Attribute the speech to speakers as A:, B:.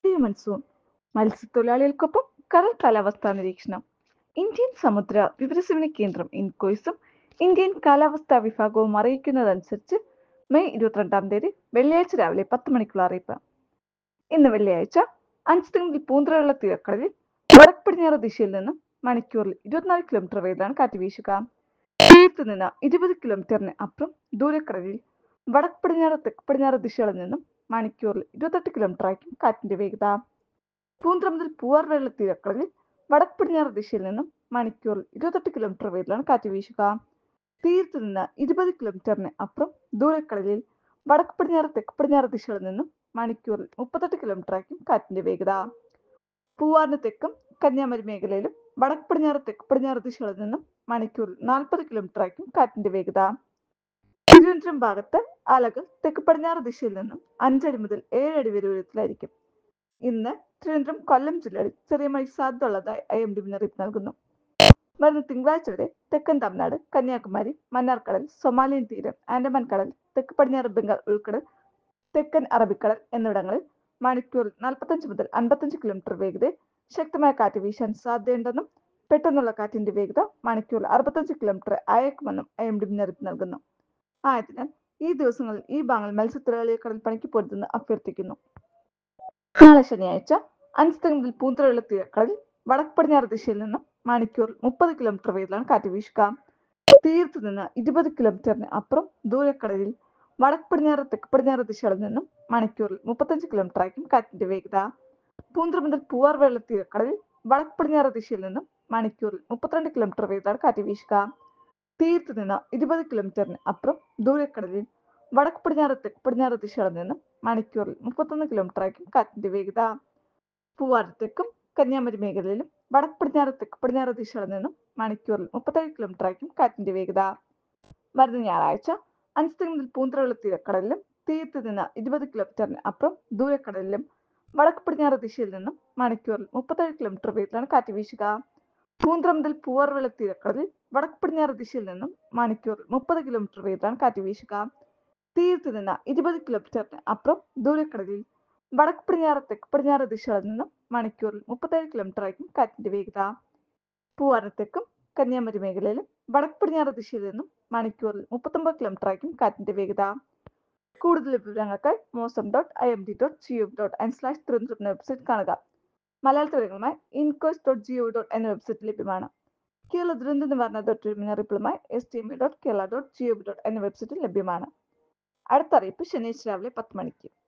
A: പ്രിയ monsoon മത്സ്യത്തൊഴിലാളികൾക്കൊപ്പം കടൽ കാലാവസ്ഥാ നിരീക്ഷണം ഇന്ത്യൻ സമുദ്ര വിവരസേവന കേന്ദ്രം ഇൻകോയ്സും ഇന്ത്യൻ കാലാവസ്ഥാ വിഭാഗവും അറിയിക്കുന്നതനുസരിച്ച് മെയ് ഇരുപത്തിരണ്ടാം തീയതി വെള്ളിയാഴ്ച രാവിലെ പത്ത് മണിക്കുള്ള അറിയിപ്പ് ഇന്ന് വെള്ളിയാഴ്ച അഞ്ച് തിങ്കൾ പൂന്തറയുള്ള തീരക്കടലിൽ വടക്ക് പടിഞ്ഞാറ് ദിശയിൽ നിന്നും മണിക്കൂറിൽ ഇരുപത്തിനാല് കിലോമീറ്റർ വേഗത്തിലാണ് കാറ്റ് വീശുക തീരത്ത് നിന്ന് ഇരുപത് കിലോമീറ്ററിന് അപ്പുറം ദൂരക്കടലിൽ വടക്ക് പടിഞ്ഞാറ് തെക്ക് പടിഞ്ഞാറ് ദിശകളിൽ നിന്നും മണിക്കൂറിൽ ഇരുപത്തെട്ട് കിലോമീറ്റർ ആയിരിക്കും കാറ്റിന്റെ വേഗത പൂന്തറ മുതൽ പൂവാർ വെള്ള തീരക്കടലിൽ വടക്ക് പടിഞ്ഞാറ് ദിശയിൽ നിന്നും മണിക്കൂറിൽ ഇരുപത്തെട്ട് കിലോമീറ്റർ വേഗത്തിലാണ് കാറ്റ് വീശുക തീരത്ത് നിന്ന് ഇരുപത് കിലോമീറ്ററിന് അപ്പുറം ദൂരക്കടലിൽ വടക്ക് പടിഞ്ഞാറ് തെക്ക് പടിഞ്ഞാറ് ദിശകളിൽ നിന്നും മണിക്കൂറിൽ മുപ്പത്തെട്ട് കിലോമീറ്റർ ആയിരിക്കും കാറ്റിന്റെ വേഗത പൂവാറിന് തെക്കും കന്യാകുമാരി മേഖലയിലും വടക്ക് പടിഞ്ഞാറ് തെക്ക് പടിഞ്ഞാറ് ദിശകളിൽ നിന്നും മണിക്കൂറിൽ നാൽപ്പത് കിലോമീറ്റർ ആയിരിക്കും കാറ്റിന്റെ വേഗത തിരുവനന്തപുരം ഭാഗത്ത് അലകൾ തെക്ക് പടിഞ്ഞാറ് ദിശയിൽ നിന്നും അഞ്ചടി മുതൽ ഏഴടി വരെ ഉയരത്തിലായിരിക്കും ഇന്ന് തിരുവനന്തപുരം കൊല്ലം ജില്ലകളിൽ ചെറിയ മഴ സാധ്യത ഉള്ളതായി ഐ എം ഡി മുന്നറിയിപ്പ് നൽകുന്നു വരുന്ന തിങ്കളാഴ്ച വരെ തെക്കൻ തമിഴ്നാട് കന്യാകുമാരി മന്നാർക്കടൽ സൊമാലിയൻ തീരം ആൻഡമാൻ കടൽ തെക്ക് പടിഞ്ഞാറ് ബംഗാൾ ഉൾക്കടൽ തെക്കൻ അറബിക്കടൽ എന്നിവിടങ്ങളിൽ മണിക്കൂറിൽ നാൽപ്പത്തഞ്ച് മുതൽ അൻപത്തഞ്ച് കിലോമീറ്റർ വേഗതയിൽ ശക്തമായ കാറ്റ് വീശാൻ സാധ്യതയുണ്ടെന്നും പെട്ടെന്നുള്ള കാറ്റിന്റെ വേഗത മണിക്കൂറിൽ അറുപത്തഞ്ച് കിലോമീറ്റർ അയക്കുമെന്നും ഐ എം ഡി മുന്നറിയിപ്പ് നൽകുന്നു ആയതിനാൽ ഈ ദിവസങ്ങളിൽ ഈ ഭാഗങ്ങൾ മത്സ്യത്തൊഴിലാളിയെ കടൽ പണിക്ക് പൊരുതെന്ന് അഭ്യർത്ഥിക്കുന്നു നാളെ ശനിയാഴ്ച അഞ്ച് മുതൽ പൂന്തറയുള്ള തീരക്കടലിൽ വടക്ക് പടിഞ്ഞാറ് ദിശയിൽ നിന്നും മണിക്കൂറിൽ മുപ്പത് കിലോമീറ്റർ വേഗത്തിലാണ് കാറ്റ് വീശുക തീരത്ത് നിന്ന് ഇരുപത് കിലോമീറ്ററിന് അപ്പുറം ദൂരക്കടലിൽ വടക്ക് പടിഞ്ഞാറ് തെക്ക് പടിഞ്ഞാറ് ദിശകളിൽ നിന്നും മണിക്കൂറിൽ മുപ്പത്തഞ്ച് കിലോമീറ്റർ ആയിരിക്കും കാറ്റിന്റെ വേഗത പൂന്തറ മുതൽ പൂവാർ വെള്ള തീരക്കടലിൽ വടക്ക് പടിഞ്ഞാറ് ദിശയിൽ നിന്നും മണിക്കൂറിൽ മുപ്പത്തിരണ്ട് കിലോമീറ്റർ വേഗത്തിലാണ് കാറ്റ് വീശുക തീരത്ത് നിന്ന് ഇരുപത് കിലോമീറ്ററിന് അപ്പുറം ദൂരക്കടലിൽ വടക്ക് പടിഞ്ഞാറ് തെക്ക് പടിഞ്ഞാറ് ദിശകളിൽ നിന്നും മണിക്കൂറിൽ മുപ്പത്തൊന്ന് കിലോമീറ്റർ ആയിരിക്കും കാറ്റിന്റെ വേഗത പൂവാറ് തെക്കും കന്യാകുമാരി മേഖലയിലും വടക്ക് പടിഞ്ഞാറ് തെക്ക് പടിഞ്ഞാറ് ദിശകളിൽ നിന്നും മണിക്കൂറിൽ മുപ്പത്തേഴ് കിലോമീറ്റർ ആയിരിക്കും കാറ്റിന്റെ വേഗത വരുന്ന ഞായറാഴ്ച അഞ്ച് മുതൽ പൂന്തറയുള്ള തീരക്കടലിലും തീരത്ത് നിന്ന് ഇരുപത് കിലോമീറ്ററിന് അപ്പുറം ദൂരക്കടലിലും വടക്ക് പടിഞ്ഞാറ് ദിശയിൽ നിന്നും മണിക്കൂറിൽ മുപ്പത്തേഴ് കിലോമീറ്റർ വേഗത്തിലാണ് കാറ്റ് വീശുക പൂന്തറ മുതൽ പൂവാർവെള്ള തീരക്കടലിൽ വടക്ക് പടിഞ്ഞാറ് ദിശയിൽ നിന്നും മണിക്കൂറിൽ മുപ്പത് കിലോമീറ്റർ വേഗത്തിലാണ് കാറ്റ് വീശുക തീരത്ത് നിന്ന് ഇരുപത് കിലോമീറ്ററിന് അപ്പുറം ദൂരക്കടലിൽ വടക്ക് പടിഞ്ഞാറ് തെക്ക് പടിഞ്ഞാറ് ദിശകളിൽ നിന്നും മണിക്കൂറിൽ മുപ്പത്തേഴ് കിലോമീറ്റർ ആയിരിക്കും കാറ്റിന്റെ വേഗത പൂവാറിന് തെക്കും കന്യാകുമാരി മേഖലയിലും വടക്ക് പടിഞ്ഞാറ് ദിശയിൽ നിന്നും മണിക്കൂറിൽ മുപ്പത്തൊമ്പത് കിലോമീറ്റർ ആയിരിക്കും കാറ്റിന്റെ വേഗത കൂടുതൽ വിവരങ്ങൾക്കായി mausam dot I M D dot G O dot N slash Thiruvananthapuram എന്ന വെബ്സൈറ്റ് കാണുക മലയാള വിവരങ്ങളുമായി INCOIS dot G O dot എന്ന വെബ്സൈറ്റ് ലഭ്യമാണ് കേരള ദുരന്ത നിവാരണ അതോറിറ്റി മുന്നറിയിപ്പുകളുമായി S T M dot Kerala dot G O dot എന്ന വെബ്സൈറ്റിൽ ലഭ്യമാണ് അടുത്ത അറിയിപ്പ് ശനിയാഴ്ച രാവിലെ പത്ത് മണിക്ക്